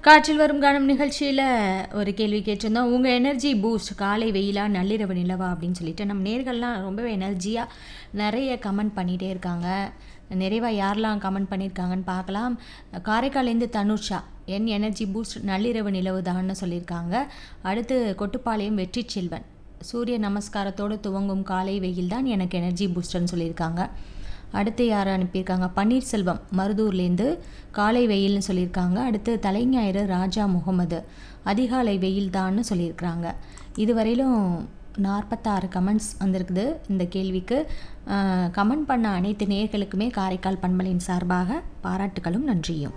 காற்றில் வரும் கானம் நிகழ்ச்சியில் ஒரு கேள்வி கேட்டிருந்தோம் உங்கள் எனர்ஜி பூஸ்ட் காலை வெயிலா நள்ளிரவு நிலவா அப்படின்னு சொல்லிட்டு நம்ம நேர்கள்லாம் ரொம்பவே எனர்ஜியாக நிறைய கமெண்ட் பண்ணிகிட்டே இருக்காங்க நிறைவாக யாரெல்லாம் கமெண்ட் பண்ணியிருக்காங்கன்னு பார்க்கலாம் காரைக்காலேருந்து தனுஷா என் எனர்ஜி பூஸ்ட் நள்ளிரவு நிலவு தான்னு சொல்லியிருக்காங்க அடுத்து கொட்டுப்பாளையம் வெற்றி செல்வன் சூரிய நமஸ்காரத்தோடு துவங்கும் காலை வெயில் தான் எனக்கு எனர்ஜி பூஸ்டர்னு சொல்லியிருக்காங்க அடுத்து யார் அனுப்பியிருக்காங்க பன்னீர்செல்வம் மருதூர்லேருந்து காலை வெயில்னு சொல்லியிருக்காங்க அடுத்து தலைஞாயிறு ராஜா முகமது அதிகாலை வெயில் தான்னு சொல்லியிருக்கிறாங்க இதுவரையிலும் நாற்பத்தாறு கமெண்ட்ஸ் வந்திருக்குது இந்த கேள்விக்கு கமெண்ட் பண்ண அனைத்து நேர்களுக்குமே காரைக்கால் பண்பலின் சார்பாக பாராட்டுகளும் நன்றியும்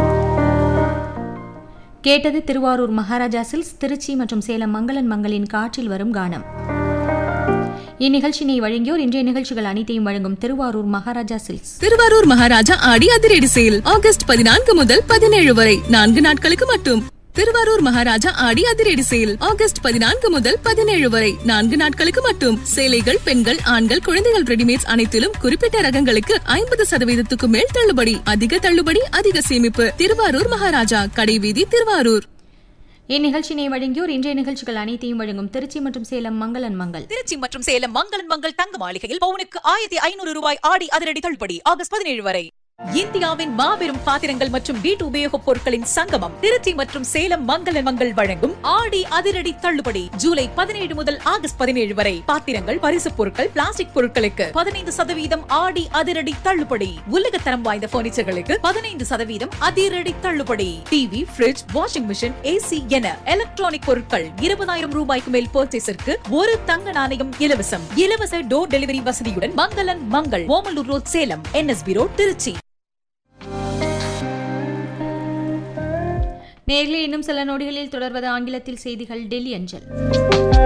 கேட்டது திருவாரூர் மகாராஜா சில்ஸ் திருச்சி மற்றும் சேலம் மங்களன் மங்களின் காற்றில் வரும் கானம் இந்நிகழ்ச்சியினை வழங்கியோர் இன்றைய நிகழ்ச்சிகள் அனைத்தையும் வழங்கும் திருவாரூர் மகாராஜா சில்க்ஸ் திருவாரூர் மகாராஜா ஆடி அதிரடி சேல் ஆகஸ்ட் பதினான்கு முதல் பதினேழு வரை நான்கு நாட்களுக்கு மட்டும் திருவாரூர் மகாராஜா ஆடி அதிரடி சேல் ஆகஸ்ட் பதினான்கு முதல் பதினேழு வரை நான்கு நாட்களுக்கு மட்டும் சேலைகள் பெண்கள் ஆண்கள் குழந்தைகள் ரெடிமேட்ஸ் அனைத்திலும் குறிப்பிட்ட ரகங்களுக்கு ஐம்பது சதவீதத்துக்கு மேல் தள்ளுபடி அதிக தள்ளுபடி அதிக சேமிப்பு திருவாரூர் மகாராஜா கடைவீதி திருவாரூர் இந்நிகழ்ச்சியினை வழங்கியோர் இன்றைய நிகழ்ச்சிகள் அனைத்தையும் வழங்கும் திருச்சி மற்றும் சேலம் மங்களன் மங்கள் திருச்சி மற்றும் சேலம் மங்களன் மங்கள் தங்க மாளிகையில் பவுனுக்கு ஆயிரத்தி ஐநூறு ரூபாய் ஆடி அதிரடி தள்ளுபடி ஆகஸ்ட் பதினேழு வரை இந்தியாவின் மாபெரும் பாத்திரங்கள் மற்றும் வீட்டு உபயோகப் பொருட்களின் சங்கமம் திருச்சி மற்றும் சேலம் மங்களன் மங்கள் வழங்கும் ஆடி அதிரடி தள்ளுபடி ஜூலை பதினேழு முதல் ஆகஸ்ட் பதினேழு வரை பாத்திரங்கள் பரிசுப் பொருட்கள் பிளாஸ்டிக் பொருட்களுக்கு பதினைந்து சதவீதம் ஆடி அதிரடி தள்ளுபடி உலகத்தரம் வாய்ந்த பர்னிச்சர்களுக்கு பதினைந்து சதவீதம் அதிரடி தள்ளுபடி TV fridge washing machine AC என எலக்ட்ரானிக் பொருட்கள் இருபதாயிரம் ரூபாய்க்கு மேல் பர்ச்சேஸிற்கு ஒரு தங்க நாணயம் இலவசம் இலவச டோர் டெலிவரி வசதியுடன் மங்களன் மங்கள் Omalur road Salem NSB road Trichy நேரில் இன்னும் சில நொடிகளில் தொடர்வது ஆங்கிலத்தில் செய்திகள் டெல்லி அஞ்சல்